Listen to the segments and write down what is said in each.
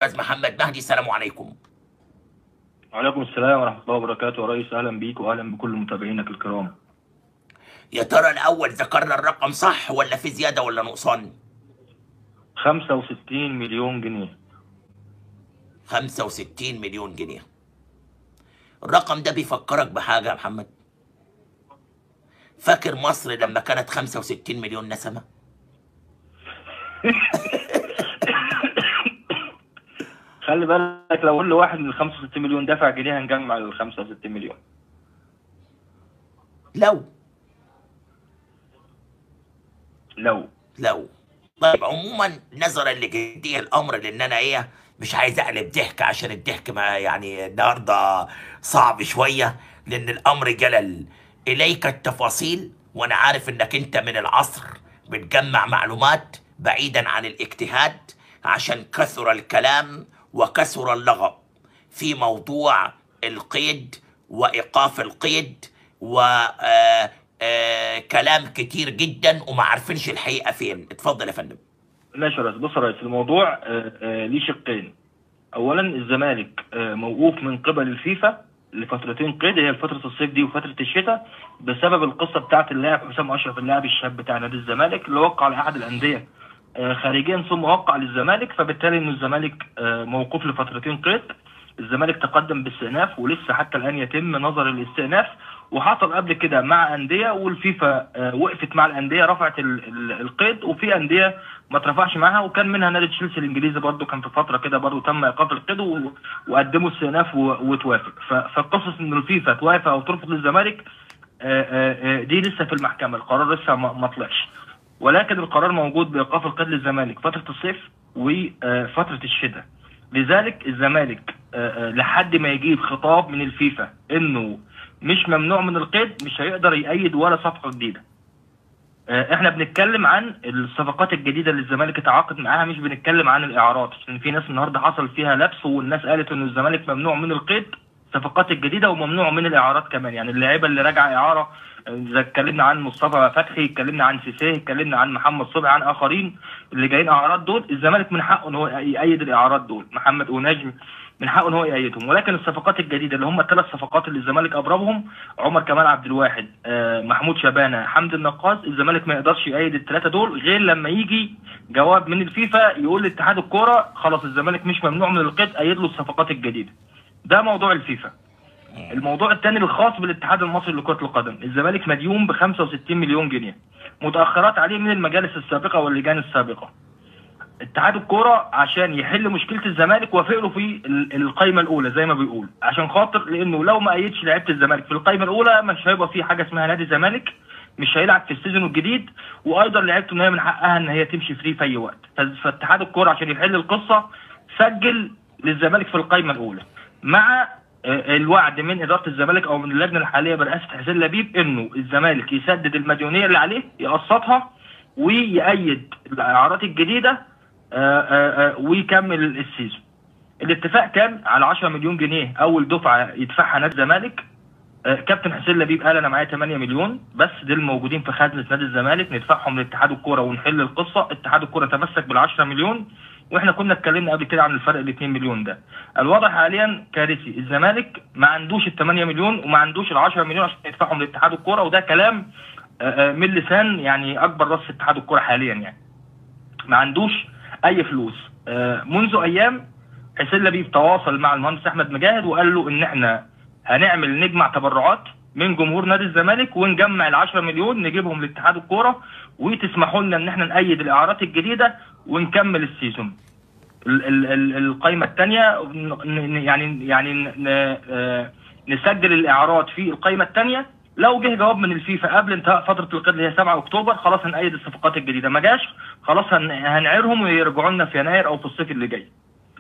استاذ محمد مهدي السلام عليكم وعليكم السلام ورحمة الله وبركاته يا ريس أهلا بيك وأهلا بكل متابعينك الكرام يا ترى الاول ذكرنا الرقم صح ولا في زياده ولا نقصان 65 مليون جنيه 65 مليون جنيه الرقم ده بيفكرك بحاجه يا محمد فاكر مصر لما كانت 65 مليون نسمه خلي بالك لو كل واحد من ال 65 مليون دفع جنيه هنجمع ال 65 مليون لو لو لو طيب عموما نظرا لجدية الامر لان انا ايه مش عايز اقلب ضحك عشان الضحك ما يعني النهارده صعب شويه لان الامر جلل اليك التفاصيل وانا عارف انك انت من العصر بتجمع معلومات بعيدا عن الاجتهاد عشان كثر الكلام وكثر اللغط في موضوع القيد وايقاف القيد و آه، آه، كلام كتير جدا وما عارفينش الحقيقه فين اتفضل يا فندم ماشي يا ريس بص يا ريس الموضوع آه، آه، ليه شقين أولا الزمالك آه، موقوف من قبل الفيفا لفترتين قيد هي فترة الصيف دي وفترة الشتاء بسبب القصة بتاعت اللاعب حسام أشرف اللاعب الشاب بتاع نادي الزمالك اللي وقع لأحد الأندية آه، خارجيا ثم وقع للزمالك فبالتالي إن الزمالك آه، موقوف لفترتين قيد الزمالك تقدم باستئناف ولسه حتى الان يتم نظر الاستئناف وحصل قبل كده مع انديه والفيفا آه، وقفت مع الانديه رفعت ال- ال- القيد وفي انديه ما اترفعش معاها وكان منها نادي تشيلسي الانجليزي برضو كان في فتره كده برضو تم ايقاف القيد و- وقدموا استئناف و- وتوافق ف- فقصص ان الفيفا توافق او ترفض للزمالك آه، آه، آه، دي لسه في المحكمه القرار لسه ما ما طلعش ولكن القرار موجود بايقاف القيد للزمالك فتره الصيف وفتره الشتاء لذلك الزمالك آه، آه، لحد ما يجيب خطاب من الفيفا انه مش ممنوع من القيد مش هيقدر يأيد ولا صفقه جديده آه، احنا بنتكلم عن الصفقات الجديده اللي الزمالك اتعاقد معاها مش بنتكلم عن الاعارات عشان في ناس النهارده حصل فيها لبس والناس قالت ان الزمالك ممنوع من القيد الصفقات الجديده وممنوع من الاعارات كمان يعني اللاعيبه اللي راجعه اعاره آه، اذا اتكلمنا عن مصطفى فتحي اتكلمنا عن سيسيه اتكلمنا عن محمد صبحي عن اخرين اللي جايين اعارات دول الزمالك من حقه ان هو يأيد الاعارات دول محمد ونجم من حقه ان هو يأيدهم ولكن الصفقات الجديده اللي هم الثلاث صفقات اللي الزمالك ابرمهم عمر كمال عبد الواحد آه، محمود شبانه حمدي النقاز الزمالك ما يقدرش يأيد الثلاثه دول غير لما يجي جواب من الفيفا يقول لاتحاد الكوره خلاص الزمالك مش ممنوع من القيد أيد له الصفقات الجديده ده موضوع الفيفا الموضوع الثاني الخاص بالاتحاد المصري لكرة القدم الزمالك مديون ب 65 مليون جنيه متأخرات عليه من المجالس السابقة واللجان السابقة اتحاد الكوره عشان يحل مشكله الزمالك وافق له في ال- القايمه الاولى زي ما بيقول عشان خاطر لانه لو ما ايدش لعيبه الزمالك في القايمه الاولى مش هيبقى في حاجه اسمها نادي زمالك مش هيلعب في السيزون الجديد وايضا لعيبته ان هي من حقها ان هي تمشي فري في اي وقت ف- فاتحاد الكوره عشان يحل القصه سجل للزمالك في القايمه الاولى مع آه، الوعد من اداره الزمالك او من اللجنه الحاليه برئاسه حسين لبيب انه الزمالك يسدد المديونيه اللي عليه يقسطها ويأيد الاعارات الجديده آه، آه، آه، ويكمل السيزون الاتفاق كان على 10 مليون جنيه اول دفعه يدفعها نادي الزمالك آه، كابتن حسين لبيب قال انا معايا 8 مليون بس دول موجودين في خزنه نادي الزمالك ندفعهم لاتحاد الكوره ونحل القصه اتحاد الكوره تمسك بال 10 مليون واحنا كنا اتكلمنا قبل كده عن الفرق ال 2 مليون ده الوضع حاليا كارثي الزمالك ما عندوش ال 8 مليون وما عندوش ال 10 مليون عشان يدفعهم لاتحاد الكوره وده كلام آه، آه، من لسان يعني اكبر راس في اتحاد الكوره حاليا يعني ما عندوش اي فلوس آه، منذ ايام حسين لبيب تواصل مع المهندس احمد مجاهد وقال له ان احنا هنعمل نجمع تبرعات من جمهور نادي الزمالك ونجمع ال 10 مليون نجيبهم لاتحاد الكوره وتسمحوا لنا ان احنا نأيد الاعارات الجديده ونكمل السيزون ال- ال- ال- القائمه الثانيه يعني يعني ن- آه، نسجل الاعارات في القائمه الثانيه لو جه جواب من الفيفا قبل انتهاء فتره القيد اللي هي 7 اكتوبر خلاص هنأيد الصفقات الجديده ما جاش خلاص هن- هنعيرهم ويرجعوا لنا في يناير او في الصيف اللي جاي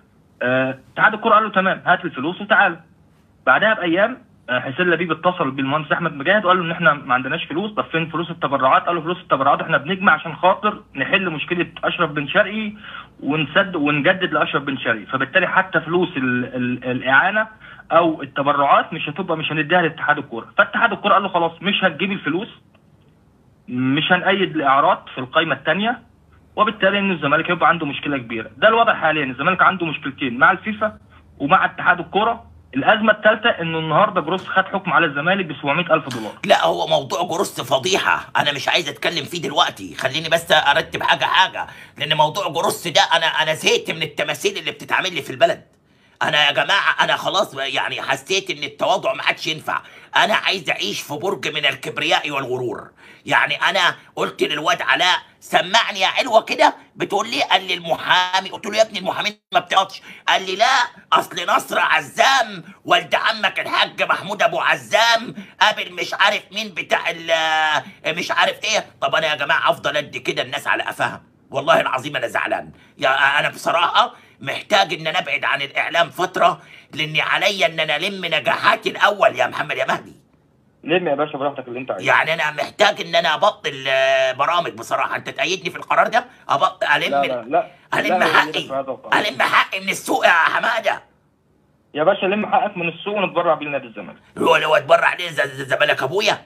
آه، اتحاد الكوره قال له تمام هات الفلوس وتعالى بعدها بايام آه، حسين لبيب اتصل بالمهندس احمد مجاهد وقال له ان احنا ما عندناش فلوس طب فين فلوس التبرعات قال له فلوس التبرعات احنا بنجمع عشان خاطر نحل مشكله اشرف بن شرقي ونسد ونجدد لاشرف بن شرقي فبالتالي حتى فلوس ال ال الاعانه او التبرعات مش هتبقى مش هنديها لاتحاد الكوره فاتحاد الكوره قال له خلاص مش هتجيب الفلوس مش هنأيد الاعارات في القائمه الثانيه وبالتالي ان الزمالك هيبقى عنده مشكله كبيره ده الوضع حاليا الزمالك عنده مشكلتين مع الفيفا ومع اتحاد الكوره الازمه الثالثه انه النهارده جروس خد حكم على الزمالك ب 700 الف دولار لا هو موضوع جروس فضيحة أنا مش عايز أتكلم فيه دلوقتي خليني بس أرتب حاجة حاجة لأن موضوع جروس ده أنا أنا زهقت من التماثيل اللي بتتعمل لي في البلد أنا يا جماعة أنا خلاص يعني حسيت إن التواضع ما عادش ينفع أنا عايز أعيش في برج من الكبرياء والغرور يعني أنا قلت للواد علاء سمعني يا علوة كده بتقول لي قال لي المحامي قلت له يا ابني المحامين ما بتقعدش قال لي لا اصل نصر عزام والد عمك الحاج محمود ابو عزام قابل مش عارف مين بتاع ال- مش عارف ايه طب انا يا جماعه افضل ادي كده الناس على قفاها والله العظيم انا زعلان يا انا بصراحه محتاج ان انا ابعد عن الاعلام فتره لاني عليا ان انا الم نجاحاتي الاول يا محمد يا مهدي لم يا باشا براحتك اللي انت عايزه يعني انا محتاج ان انا ابطل آه، برامج بصراحه انت تأيدني في القرار ده ابطل الم لا لا لا الم لا، لا، حقي في هذا القرار. الم حقي من السوق يا حماده يا باشا لم حقك من السوق ونتبرع بيه لنادي الزمالك هو لو اتبرع عليه ز- ز- زمالك ابويا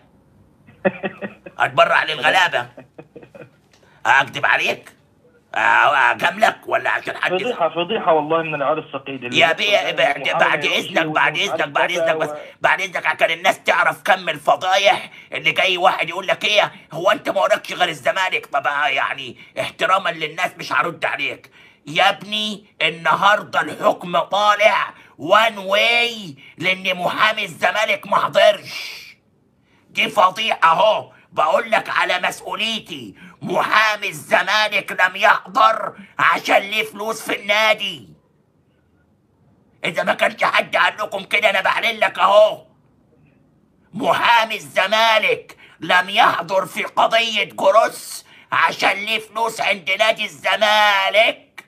اتبرع للغلابه اكذب عليك أ- اجاملك ولا عشان حد فضيحه فضيحه والله من العيار الثقيل اللي يا بيحصل بيه ده، بعد, المحامي بعد يمشي اذنك بعد ومش اذنك عارف بعد كذا اذنك بس و- بعد اذنك عشان الناس تعرف كم الفضايح اللي جاي واحد يقول لك ايه هو انت ما وراكش غير الزمالك طب يعني احتراما للناس مش هرد عليك يا ابني النهارده الحكم طالع وان واي لان محامي الزمالك ما حضرش دي فضيحة اهو بقول لك على مسؤوليتي محامي الزمالك لم يحضر عشان ليه فلوس في النادي اذا ما كانش حد قال لكم كده انا بعلن لك اهو محامي الزمالك لم يحضر في قضية جروس عشان ليه فلوس عند نادي الزمالك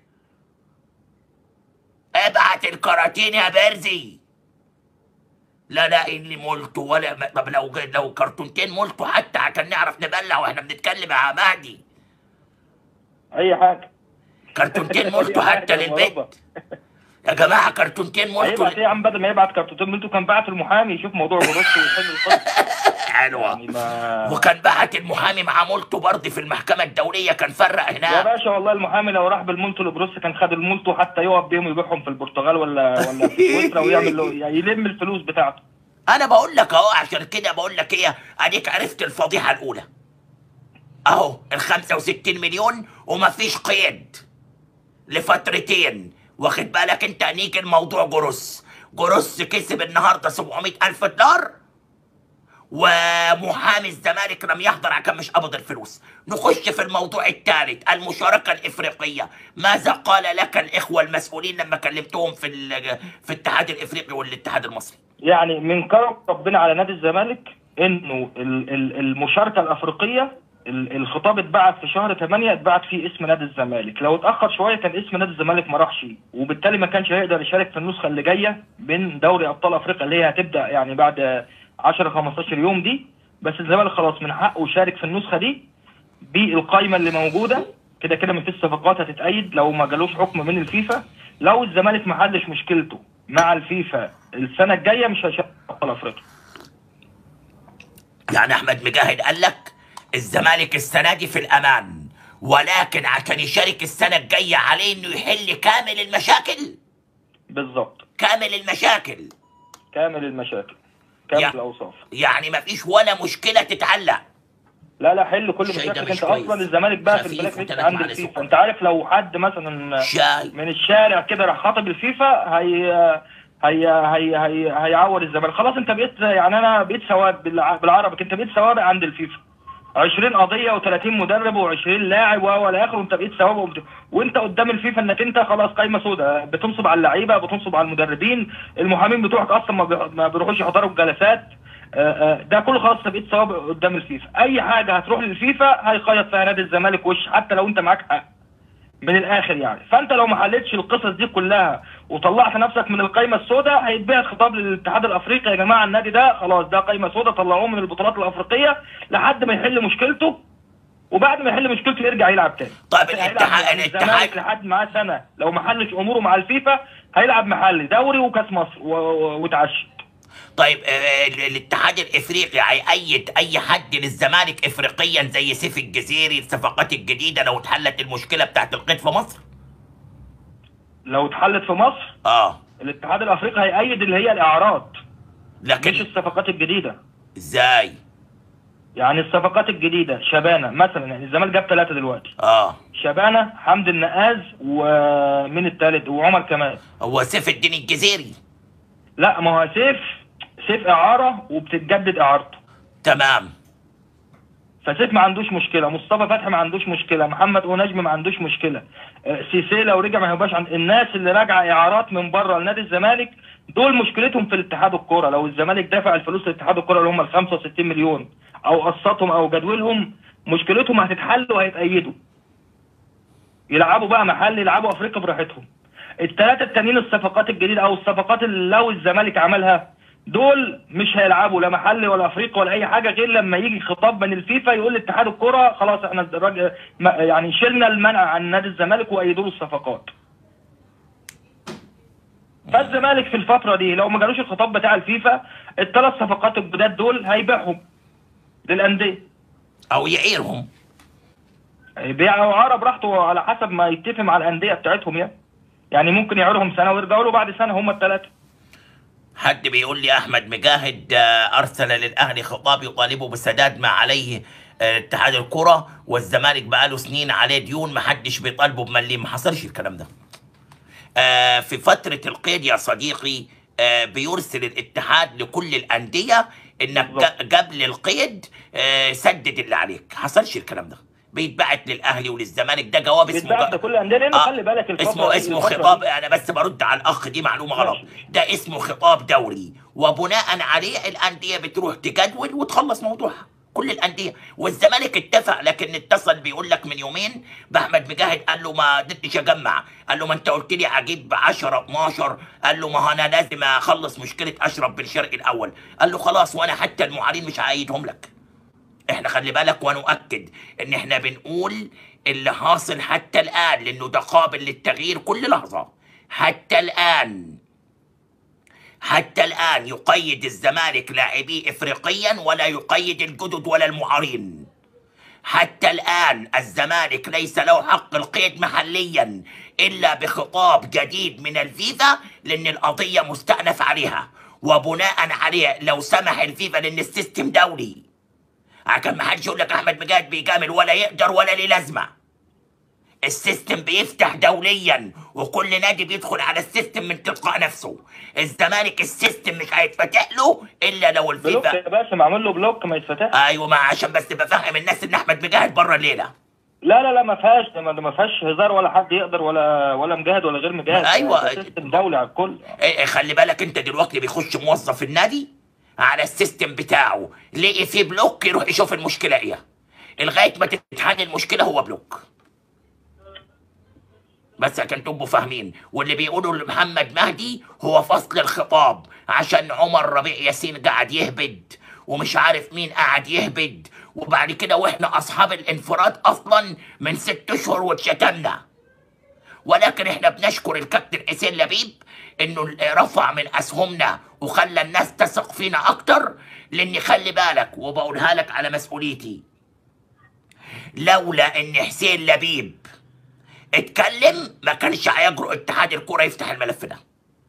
ابعت الكراتين يا بيرزي لا لا اللي مولتو ولا طب لو لو كرتونتين مولتو حتى عشان نعرف نبلع واحنا بنتكلم يا مهدي اي حاجه كرتونتين مولتو حتى للبيت يا جماعه كرتونتين مولتو هيبعت ايه يا عم بدل ما يبعت كرتون منتو كان بعت المحامي يشوف موضوع جروس ويحل القصه يعني حلوه ما وكان بعت المحامي مع مولتو برضه في المحكمه الدوليه كان فرق يا هناك باشا والله المحامي لو راح بالمولتو لجروس كان خد المولتو حتى يقف بيهم يبيعهم في البرتغال ولا ولا في سويسرا ويعمل له يعني يلم الفلوس بتاعته انا بقول لك اهو عشان كده بقول لك ايه اديك عرفت الفضيحه الاولى اهو ال 65 مليون ومفيش قيد لفترتين واخد بالك انت نيجي الموضوع جروس جروس كسب النهارده 700 الف دولار ومحامي الزمالك لم يحضر عشان مش قبض الفلوس نخش في الموضوع الثالث المشاركة الإفريقية ماذا قال لك الإخوة المسؤولين لما كلمتهم في ال- في الاتحاد الإفريقي والاتحاد المصري يعني من كرم ربنا على نادي الزمالك انه ال- ال- المشاركه الافريقيه ال- الخطاب اتبعت في شهر 8 اتبعت فيه اسم نادي الزمالك لو اتاخر شويه كان اسم نادي الزمالك ما راحش وبالتالي ما كانش هيقدر يشارك في النسخه اللي جايه من دوري ابطال افريقيا اللي هي هتبدا يعني بعد 10 15 يوم دي بس الزمالك خلاص من حقه يشارك في النسخه دي بالقائمه اللي موجوده كده كده مفيش صفقات هتتأيد لو ما جالوش حكم من الفيفا لو الزمالك ما حلش مشكلته مع الفيفا السنه الجايه مش هيشارك في ابطال افريقيا يعني أحمد مجاهد قال لك الزمالك السنة دي في الأمان ولكن عشان يشارك السنة الجاية عليه إنه يحل كامل المشاكل بالظبط كامل المشاكل كامل المشاكل كامل يا- الاوصاف يعني مفيش ولا مشكلة تتعلق لا لا حل كل الشاي ده مشاكلك مش انت كويس. اصلا الزمالك بقى في خفيف البلاك ليست وتلات عند معالق الفيفا سكر. انت عارف لو حد مثلا شاي من الشارع كده راح خاطب الفيفا هي هي هي هي هيعور الزمالك خلاص انت بقيت يعني انا بقيت سواد بالع- بالعربي انت بقيت سوابق عند الفيفا 20 قضيه و30 مدرب و20 لاعب و الى اخره وانت بقيت سوابق وبت... وانت قدام الفيفا انك انت خلاص قايمه سوداء بتنصب على اللعيبه بتنصب على المدربين المحامين بتوعك اصلا ما, بي... ما بيروحوش يحضروا الجلسات آه، آه، ده كله خلاص انت بقيت سوابق قدام الفيفا اي حاجه هتروح للفيفا هيقيد فيها نادي الزمالك وش حتى لو انت معاك حق من الاخر يعني فانت لو ما حلتش القصص دي كلها وطلعت نفسك من القايمه السوداء هيتبعت خطاب للاتحاد الافريقي يا جماعه النادي ده خلاص ده قايمه سوداء طلعوه من البطولات الافريقيه لحد ما يحل مشكلته وبعد ما يحل مشكلته يرجع يلعب تاني طيب هيلعب الاتحاد يعني الاتحاد الزمالك لحد معاه سنه لو ما حلش اموره مع الفيفا هيلعب محلي دوري وكاس مصر و- و- وتعشى طيب آه، ال- الاتحاد الافريقي هيأيد اي حد للزمالك افريقيا زي سيف الجزيري الصفقات الجديده لو اتحلت المشكله بتاعت القيد في مصر؟ لو اتحلت في مصر اه الاتحاد الافريقي هيأيد اللي هي الاعراض مش لكن الصفقات الجديده ازاي؟ يعني الصفقات الجديده شبانه مثلا يعني الزمالك جاب ثلاثه دلوقتي اه شبانه حمد النقاز ومين الثالث وعمر كمال هو سيف الدين الجزيري لا ما هو سيف سيف اعاره وبتتجدد اعارته تمام فسيف ما عندوش مشكله مصطفى فتحي ما عندوش مشكله محمد ونجم ما عندوش مشكله آه، سيسي لو رجع ما هيبقاش عند الناس اللي راجعه اعارات من بره لنادي الزمالك دول مشكلتهم في الاتحاد الكوره لو الزمالك دافع الفلوس لاتحاد الكوره اللي هم ال 65 مليون او قسطهم او جدولهم مشكلتهم هتتحل وهيتأيدوا يلعبوا بقى محل يلعبوا افريقيا براحتهم الثلاثه التانيين الصفقات الجديده او الصفقات اللي لو الزمالك عملها دول مش هيلعبوا لا محل ولا افريقيا ولا اي حاجه غير لما يجي خطاب من الفيفا يقول لاتحاد الكره خلاص احنا الراجل ما- يعني شلنا المنع عن نادي الزمالك وايدوا له الصفقات فالزمالك في الفتره دي لو ما جالوش الخطاب بتاع الفيفا الثلاث صفقات الجداد دول هيبيعهم للانديه او يعيرهم بيع او عاره براحته على حسب ما يتفق مع الانديه بتاعتهم يعني يعني ممكن يعيرهم سنه ويرجعوا له بعد سنه هم الثلاثه حد بيقول لي احمد مجاهد آه، ارسل للاهلي خطاب يطالبه بسداد ما عليه آه، اتحاد الكره والزمالك بقاله سنين عليه ديون ما حدش بيطالبه بمليم ما حصلش الكلام ده آه، في فتره القيد يا صديقي آه، بيرسل الاتحاد لكل الانديه انك بالظبط. ج- قبل القيد آه، سدد اللي عليك حصلش الكلام ده بيتبعت للاهلي وللزمالك ده جواب اسمه بيتبعت جا- لكل الانديه لانه آه، خلي بالك الفتره اسمه دي- اسمه الفترة خطاب دي- انا بس برد على الاخ دي معلومه غلط ماشي. ده اسمه خطاب دوري وبناء عليه الانديه بتروح تجدول وتخلص موضوعها كل الانديه والزمالك اتفق لكن اتصل بيقول لك من يومين باحمد مجاهد قال له ما قدرتش اجمع قال له ما انت قلت لي اجيب 10 12 قال له ما هو انا لازم اخلص مشكله اشرف بن شرقي الاول قال له خلاص وانا حتى المعارين مش هعيدهم لك احنا خلي بالك ونؤكد ان احنا بنقول اللي حاصل حتى الان لانه ده قابل للتغيير كل لحظه حتى الان حتى الان يقيد الزمالك لاعبيه افريقيا ولا يقيد الجدد ولا المعارين حتى الآن الزمالك ليس له حق القيد محليا إلا بخطاب جديد من الفيفا لأن القضية مستأنف عليها وبناء عليه لو سمح الفيفا لأن السيستم دولي عشان ما حدش يقول لك أحمد مجاهد بيجامل ولا يقدر ولا ليه لازمة السيستم بيفتح دوليا وكل نادي بيدخل على السيستم من تلقاء نفسه الزمالك السيستم مش هيتفتح له إلا لو بلوك الفيفا يا باشا معمول له بلوك ما يتفتحش ايوه ما عشان بس بفهم الناس ان احمد مجاهد بره الليله لا لا لا ما فيهاش ده ما ده ما فيهاش هزار ولا حد يقدر ولا ولا مجاهد ولا غير مجاهد أيوة. ده سيستم دولي على الكل إيه إيه خلي بالك انت دلوقتي بيخش موظف النادي على السيستم بتاعه لقي فيه بلوك يروح يشوف المشكله ايه لغايه ما تتحل المشكله هو بلوك بس عشان تبقوا فاهمين واللي بيقولوا لمحمد مهدي هو فصل الخطاب عشان عمر ربيع ياسين قاعد يهبد ومش عارف مين قاعد يهبد وبعد كده واحنا اصحاب الانفراد اصلا من ست اشهر واتشتمنا ولكن احنا بنشكر الكابتن حسين لبيب انه رفع من اسهمنا وخلى الناس تثق فينا اكتر لاني خلي بالك وبقولها لك على مسؤوليتي لولا ان حسين لبيب اتكلم ما كانش هيجرؤ اتحاد الكوره يفتح الملف ده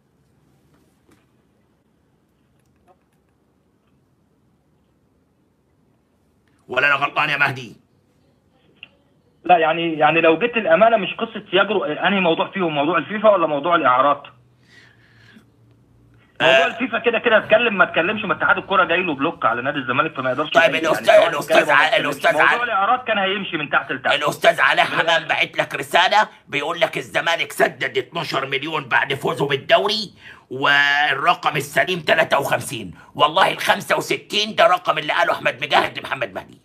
ولا انا غلطان يا مهدي لا يعني يعني لو جيت الامانه مش قصه يجرؤ انهي موضوع فيهم موضوع الفيفا ولا موضوع الاعارات موضوع آه. الفيفا كده كده اتكلم ما اتكلمش ما اتحاد الكوره جاي له بلوك على نادي الزمالك فما يقدرش طيب يتكلم. الأستاذ- سواء الأستاذ اتكلم أو ما ع- اتكلمش. الأستاذ ع- موضوع الاعارات كان هيمشي من تحت لتحت الاستاذ علاء حمام بعت لك رساله بيقول لك الزمالك سدد 12 مليون بعد فوزه بالدوري والرقم السليم 53 والله ال 65 ده رقم اللي قاله احمد مجاهد لمحمد مهدي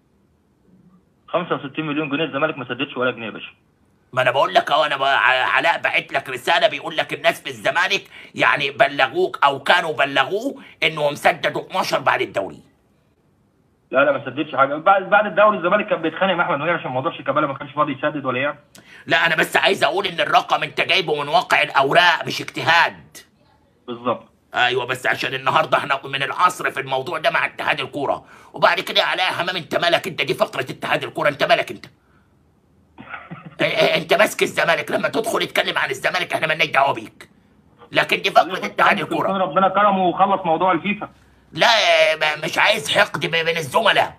65 مليون جنيه الزمالك ما سددش ولا جنيه يا باشا ما انا بقول لك اهو انا ب- ع- علاء بعت لك رساله بيقول لك الناس في الزمالك يعني بلغوك او كانوا بلغوه انهم سددوا 12 بعد الدوري لا لا ما سددش حاجه بعد بعد الدوري الزمالك كان بيتخانق مع احمد منير عشان موضوع شيكابالا ما كانش فاضي يسدد ولا يعني لا انا بس عايز اقول ان الرقم انت جايبه من واقع الاوراق مش اجتهاد بالظبط ايوه بس عشان النهارده احنا من العصر في الموضوع ده مع اتحاد الكوره وبعد كده يا علاء حمام انت مالك انت دي فقره اتحاد الكوره انت مالك انت اه، اه، انت ماسك الزمالك لما تدخل يتكلم عن الزمالك احنا مالناش دعوه بيك لكن دي فقره اتحاد الكوره ربنا كرمه وخلص موضوع الفيفا لا اه، ما- مش عايز حقد بين الزملاء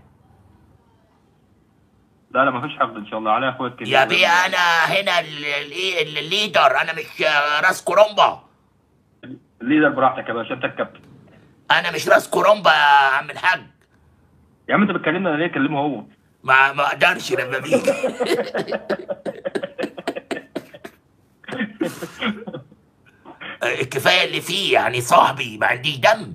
لا لا مفيش حقد ان شاء الله على اخويا الكبير يا بيه انا هنا ال- ال- الليدر انا مش اه، راس كرومبا الليدر براحتك يا باشا انت الكابتن انا مش راس كرومبا يا عم الحاج يا عم انت بتكلمنا ليه كلمه هو ما ما اقدرش لما بيجي آه، كفايه اللي فيه يعني صاحبي ما عنديش دم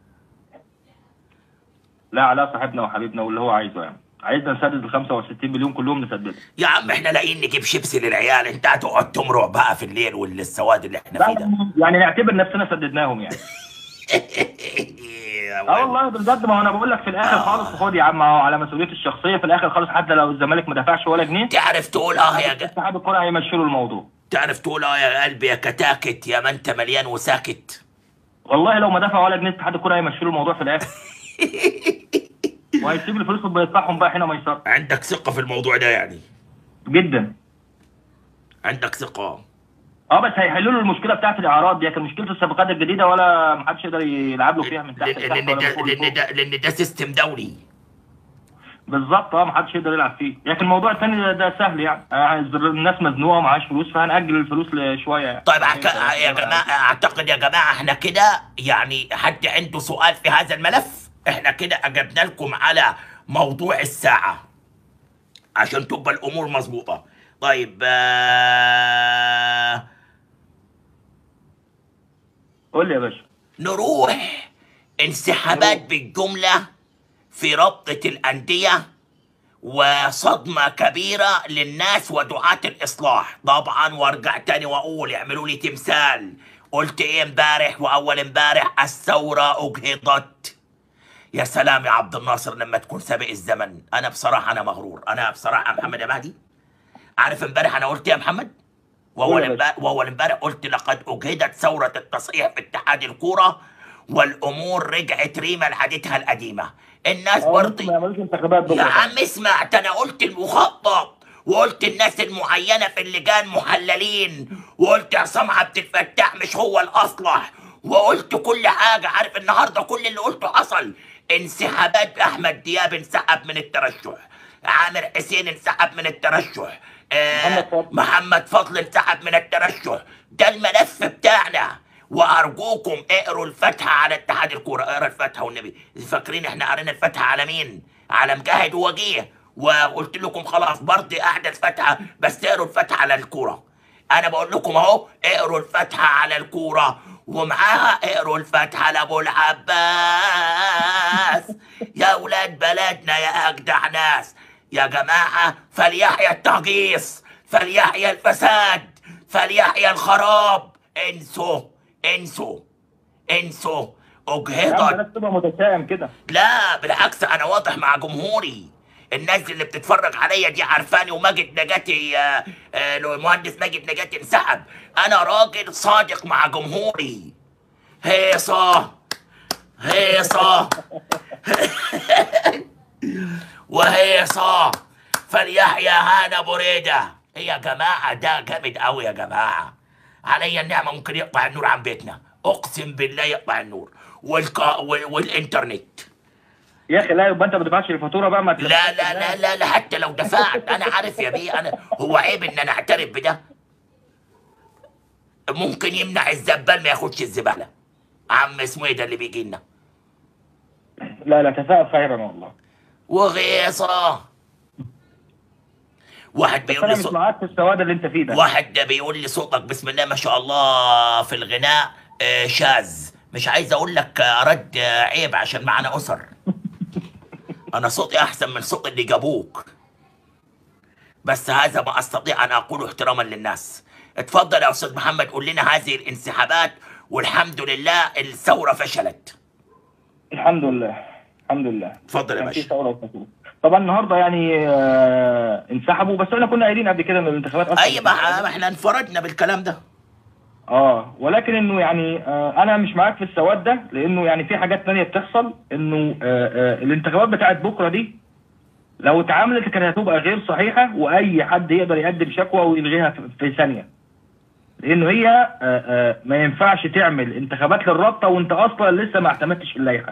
لا علاء صاحبنا وحبيبنا واللي هو عايزه يعني عايزنا نسدد ال 65 مليون كلهم نسددهم يا عم احنا لاقيين نجيب شيبسي للعيال انت هتقعد تمرق بقى في الليل والسواد اللي احنا فيه ده يعني نعتبر نفسنا سددناهم يعني اه والله بجد ما هو انا بقول لك في الاخر خالص خد يا عم اهو على مسؤوليتي الشخصيه في الاخر خالص حتى لو الزمالك ما دفعش ولا جنيه تعرف تقول اه يا ج... اتحاد الكره هيمشي له الموضوع تعرف تقول اه يا قلبي يا كتاكت يا ما انت مليان وساكت والله لو ما دفع ولا جنيه اتحاد الكره هيمشي له الموضوع في الاخر وهيسيب الفلوس وبيدفعهم بقى حين ما يصير عندك ثقه في الموضوع ده يعني جدا عندك ثقه اه بس هيحلوا له المشكله بتاعت الاعراض دي لكن مشكله الصفقات الجديده ولا محدش يقدر يلعب له فيها من تحت لان لتحت لان ولا ده من فوق لان لفوق. ده لان ده سيستم دولي بالظبط اه محدش يقدر يلعب فيه لكن الموضوع الثاني ده, ده سهل يعني آه، الناس مزنوقه ومعاش فلوس فهنأجل الفلوس لشويه يعني طيب عك... يا جماعه اعتقد يا جماعه احنا كده يعني حد عنده سؤال في هذا الملف احنا كده اجبنا لكم على موضوع الساعه عشان تبقى الامور مظبوطه طيب آه... قول لي يا باشا نروح انسحابات بالجمله في رابطه الانديه وصدمة كبيرة للناس ودعاة الإصلاح طبعا وارجع تاني وأقول اعملوا لي تمثال قلت إيه امبارح وأول امبارح الثورة أجهضت يا سلام يا عبد الناصر لما تكون سابق الزمن أنا بصراحة أنا مغرور أنا بصراحة يا محمد يا مهدي عارف امبارح أنا قلت إيه يا محمد وأول قول يا باشا. امبارح وأول امبارح قلت لقد أجهدت ثورة التصحيح في اتحاد الكورة والأمور رجعت ريما لعادتها القديمة الناس برضه ما يعملوش انتخابات يا بكره عم اسمع ده انا قلت المخطط وقلت الناس المعينه في اللجان محللين وقلت عصام عبد الفتاح مش هو الاصلح وقلت كل حاجه عارف النهارده كل اللي قلته حصل انسحابات احمد دياب انسحب من الترشح عامر حسين انسحب من الترشح آه محمد فضل. محمد فضل انسحب من الترشح ده الملف بتاعنا وارجوكم اقروا الفاتحه على اتحاد الكوره اقرا الفاتحه والنبي فاكرين احنا قرينا الفاتحه على مين على مجاهد ووجيه وقلت لكم خلاص برضه قاعده الفاتحه بس اقروا الفاتحه على الكوره انا بقول لكم اهو اقروا الفاتحه على الكوره ومعاها اقروا الفاتحه لابو العباس يا اولاد بلدنا يا اجدع ناس يا جماعه فليحيى التهجيص فليحيى الفساد فليحيى الخراب انسوا انسوا انسوا يا عم اجهضت الناس تبقى متشائم كده لا بالعكس انا واضح مع جمهوري الناس اللي بتتفرج عليا دي عارفاني وماجد نجاتي آه، آه، المهندس ماجد نجاتي انسحب انا راجل صادق مع جمهوري هيصة هيصة وهيصة فليحيى هانا بريدة إيه يا جماعة ده جامد قوي يا جماعة عليا النعمة ممكن يقطع النور عن بيتنا أقسم بالله يقطع النور والك... وال... والإنترنت يا اخي لا يبقى انت ما تدفعش الفاتوره بقى ما لا لا لا لا لا حتى لو دفعت انا عارف يا بيه انا هو عيب ان انا اعترف بده ممكن يمنع الزبال ما ياخدش الزباله عم اسمه ايه ده اللي بيجي لنا لا لا تفائل خيرا والله وغيصه واحد بس بيقول انا لي مش صوت معاك في السواد اللي انت فيه ده واحد ده بيقول لي صوتك بسم الله ما شاء الله في الغناء آه، شاذ مش عايز اقول لك آه، رد آه، عيب عشان معنا اسر انا صوتي احسن من صوت اللي جابوك بس هذا ما استطيع ان اقوله احتراما للناس اتفضل يا استاذ محمد قول لنا هذه الانسحابات والحمد لله الثوره فشلت الحمد لله الحمد لله اتفضل يا كان في باشا ثوره وفتوى. طبعا النهارده يعني آه انسحبوا بس احنا كنا قايلين قبل كده ان الانتخابات اصلا اي ما ما احنا انفردنا بالكلام ده اه ولكن انه يعني آه انا مش معاك في السواد ده لانه يعني في حاجات تانية بتحصل انه آه آه الانتخابات بتاعت بكره دي لو اتعملت كانت هتبقى غير صحيحه واي حد يقدر يقدم شكوى ويلغيها في, في ثانيه لانه هي آه آه ما ينفعش تعمل انتخابات للرابطه وانت اصلا لسه ما اعتمدتش اللائحه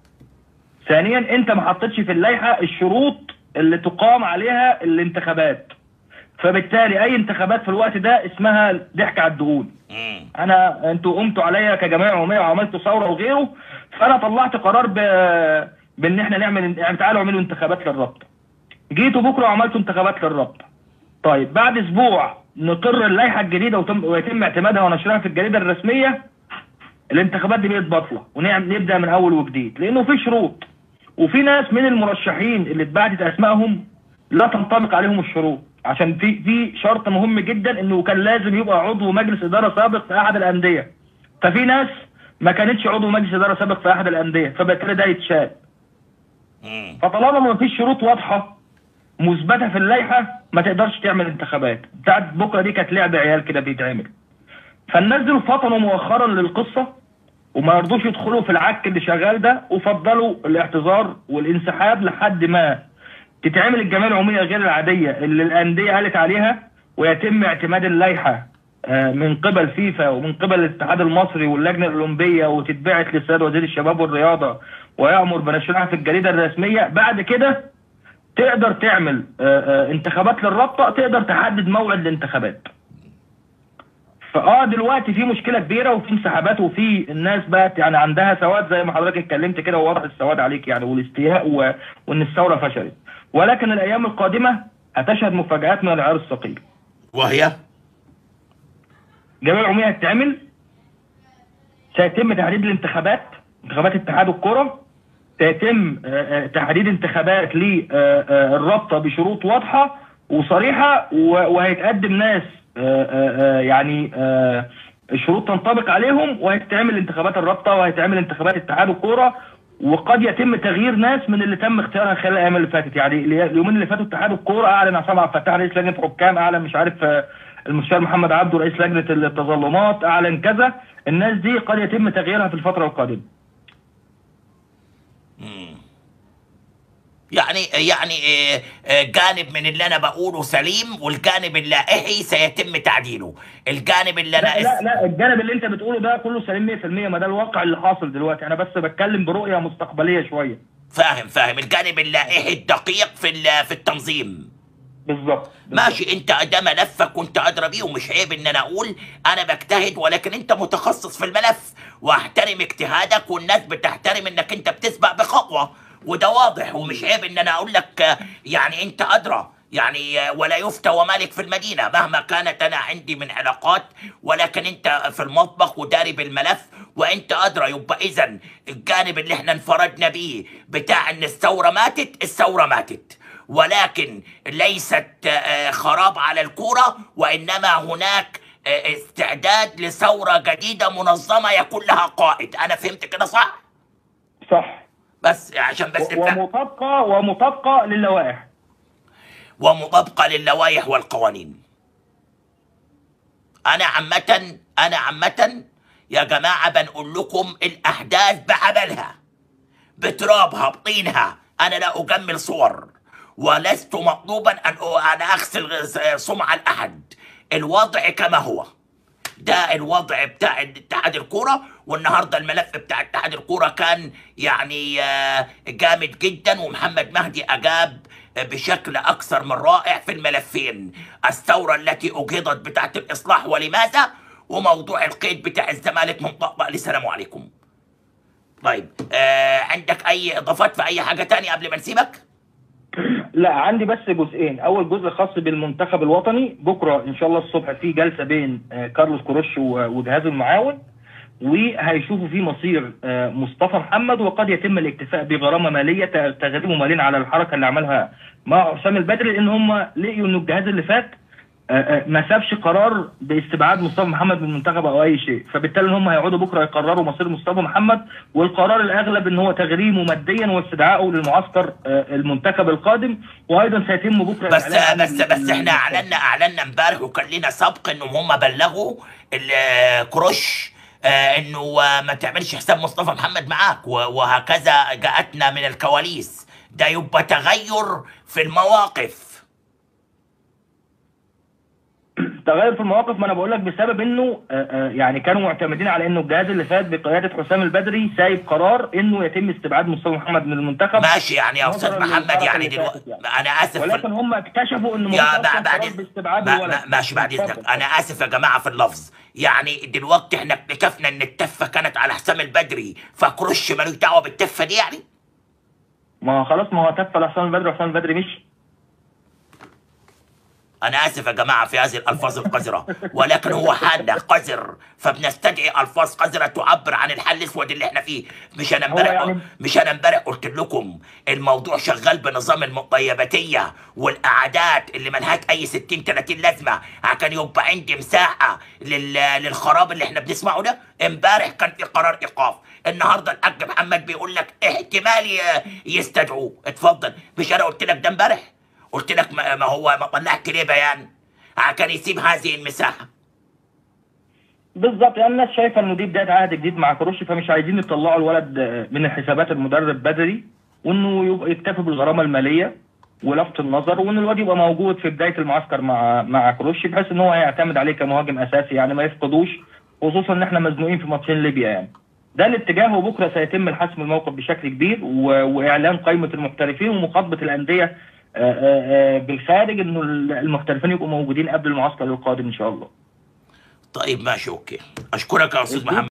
ثانيا انت ما حطيتش في اللائحه الشروط اللي تقام عليها الانتخابات فبالتالي اي انتخابات في الوقت ده اسمها ضحك على الدهون مم. انا انتوا قمتوا عليا كجماعه عموميه وعملتوا ثوره وغيره فانا طلعت قرار ب... بان احنا نعمل يعني تعالوا اعملوا انتخابات للرابطه جيتوا بكره وعملتوا انتخابات للرابطه طيب بعد اسبوع نقر اللائحه الجديده وتم... ويتم اعتمادها ونشرها في الجريده الرسميه الانتخابات دي بقت باطله ونبدا من اول وجديد لانه في شروط وفي ناس من المرشحين اللي اتبعتت اسمائهم لا تنطبق عليهم الشروط عشان في في شرط مهم جدا انه كان لازم يبقى عضو مجلس اداره سابق في احد الانديه ففي ناس ما كانتش عضو مجلس اداره سابق في احد الانديه فبالتالي ده يتشال مم. فطالما ما فيش شروط واضحه مثبته في اللائحه ما تقدرش تعمل انتخابات بتاعت بكره دي كانت لعب عيال كده بيتعمل فالناس دول فطنوا مؤخرا للقصه وما يرضوش يدخلوا في العك اللي شغال ده وفضلوا الاعتذار والانسحاب لحد ما تتعمل الجمعيه العموميه غير العاديه اللي الانديه قالت عليها ويتم اعتماد اللائحه آه، من قبل فيفا ومن قبل الاتحاد المصري واللجنه الاولمبيه وتتبعت للسيد وزير الشباب والرياضه ويامر بنشرها في الجريده الرسميه بعد كده تقدر تعمل آه، آه، انتخابات للرابطه تقدر تحدد موعد الانتخابات فاه دلوقتي في مشكله كبيره وفي انسحابات وفي الناس بقت يعني عندها سواد زي ما حضرتك اتكلمت كده ووضح السواد عليك يعني والاستياء و... وان الثوره فشلت ولكن الايام القادمه هتشهد مفاجات من العيار الثقيل وهي الجمعيه العموميه هتتعمل سيتم تحديد الانتخابات انتخابات اتحاد الكره سيتم آه، آه، تحديد انتخابات للرابطه بشروط واضحه وصريحه و- وهيتقدم ناس آه، آه، آه، يعني آه، الشروط تنطبق عليهم وهيتعمل انتخابات الرابطه وهيتعمل انتخابات اتحاد الكوره وقد يتم تغيير ناس من اللي تم اختيارها خلال الايام اللي فاتت يعني اليومين اللي فاتوا اتحاد الكوره اعلن عصام عبد الفتاح رئيس لجنه حكام اعلن مش عارف آه، المستشار محمد عبده رئيس لجنه التظلمات اعلن كذا الناس دي قد يتم تغييرها في الفتره القادمه مم. يعني يعني آه، آه، جانب من اللي انا بقوله سليم والجانب اللائحي سيتم تعديله الجانب اللي انا لا لا لا الجانب اللي انت بتقوله ده كله سليم 100% ما ده الواقع اللي حاصل دلوقتي انا بس بتكلم برؤيه مستقبليه شويه فاهم فاهم الجانب اللائحي الدقيق في ال- في التنظيم بالظبط ماشي انت ده ملفك وانت ادرى بيه ومش عيب ان انا اقول انا بجتهد ولكن انت متخصص في الملف واحترم اجتهادك والناس بتحترم انك انت بتسبق بخطوه وده واضح ومش عيب ان انا اقول لك آه، يعني انت ادرى يعني آه، ولا يفتى ومالك في المدينه مهما كانت انا عندي من علاقات ولكن انت في المطبخ وداري بالملف وانت ادرى يبقى اذا الجانب اللي احنا انفردنا بيه بتاع ان الثوره ماتت الثوره ماتت ولكن ليست آه، خراب على الكرة وإنما هناك آه، استعداد لثورة جديدة منظمة يكون لها قائد أنا فهمت كده صح؟ صح بس عشان بس و- نفهم. ومطابقه ومطابقه للوائح ومطابقة للوائح والقوانين أنا عامة أنا عامة يا جماعة بنقول لكم الأحداث بعملها بترابها بطينها أنا لا أجمل صور ولست مطلوبا أن أن أغسل غ- سمعة الأحد الوضع كما هو ده الوضع بتاع اتحاد الكوره والنهارده الملف بتاع اتحاد الكوره كان يعني آه، جامد جدا ومحمد مهدي اجاب بشكل اكثر من رائع في الملفين الثوره التي اجهضت بتاعه الاصلاح ولماذا وموضوع القيد بتاع الزمالك مطبق للسلام عليكم طيب آه عندك اي اضافات في اي حاجه تانية قبل ما نسيبك لا عندي بس جزئين اول جزء خاص بالمنتخب الوطني بكره ان شاء الله الصبح في جلسه بين آه، كارلوس كروش و- وجهازه المعاون وهيشوفوا في مصير آه، مصطفى محمد وقد يتم الاكتفاء بغرامه ماليه ت- تغريمه مالين على الحركه اللي عملها مع حسام البدري لان هم لقيوا انه الجهاز اللي فات آه، آه، ما سابش قرار باستبعاد مصطفى محمد من المنتخب او اي شيء فبالتالي ان هم هيقعدوا بكره يقرروا مصير مصطفى محمد والقرار الاغلب ان هو تغريمه ماديا واستدعائه للمعسكر آه، المنتخب القادم وايضا سيتم بكره بس الإعلان عن بس بس احنا ال- اعلنا اعلنا امبارح وكان لنا سبق انهم هم بلغوا ال- كروش آه، انه آه، ما تعملش حساب مصطفى محمد معاك و- وهكذا جاءتنا من الكواليس ده يبقى تغير في المواقف تغير في المواقف ما انا بقول لك بسبب انه آه، آه، يعني كانوا معتمدين على انه الجهاز اللي فات بقياده حسام البدري سايب قرار انه يتم استبعاد مصطفى محمد من المنتخب ماشي يعني يا نظراً استاذ محمد للحركة يعني اللي دلوقتي فاتت يعني. انا اسف في ولكن هم اكتشفوا انه يا مفيش بع- أصلاً بعد قرار إذن- باستبعاد ما- الولد ما- ماشي بعد اتفضل. اذنك انا اسف يا جماعه في اللفظ يعني دلوقتي احنا اكتشفنا ان التفه كانت على حسام البدري فكروش ملوش دعوه بالتفه دي يعني ما خلاص ما هو تف على حسام البدري وحسام البدري مشي انا اسف يا جماعه في هذه الالفاظ القذره ولكن هو حالنا قذر فبنستدعي الفاظ قذره تعبر عن الحل الاسود اللي احنا فيه مش انا هو امبارح يعني- مش انا امبارح قلت لكم الموضوع شغال بنظام المطيباتيه والقعدات اللي ملهاش اي 60 30 لازمه عشان يبقى عندي مساحه لل... للخراب اللي احنا بنسمعه ده امبارح كان في قرار ايقاف النهارده الحاج محمد بيقول لك احتمال ي- يستدعوه اتفضل مش انا قلت لك ده امبارح قلت لك ما ما هو ما طلعت ليه بيان عشان يسيب هذه المساحه بالظبط يعني الناس شايفه انه دي بدايه عهد جديد مع كروش فمش عايزين يطلعوا الولد آه، من الحسابات المدرب بدري وانه يبقى يكتفي بالغرامه الماليه ولفت النظر وان الواد يبقى موجود في بدايه المعسكر مع مع كروش بحيث ان هو يعتمد عليه كمهاجم اساسي يعني ما يفقدوش خصوصا ان احنا مزنوقين في ماتشين ليبيا يعني ده الاتجاه وبكره سيتم الحسم الموقف بشكل كبير و... واعلان قائمه المحترفين ومخاطبه الانديه آه، آه، آه، بالخارج انه المحترفين يبقوا موجودين قبل المعسكر القادم ان شاء الله طيب ماشي اوكي اشكرك يا استاذ الدور محمد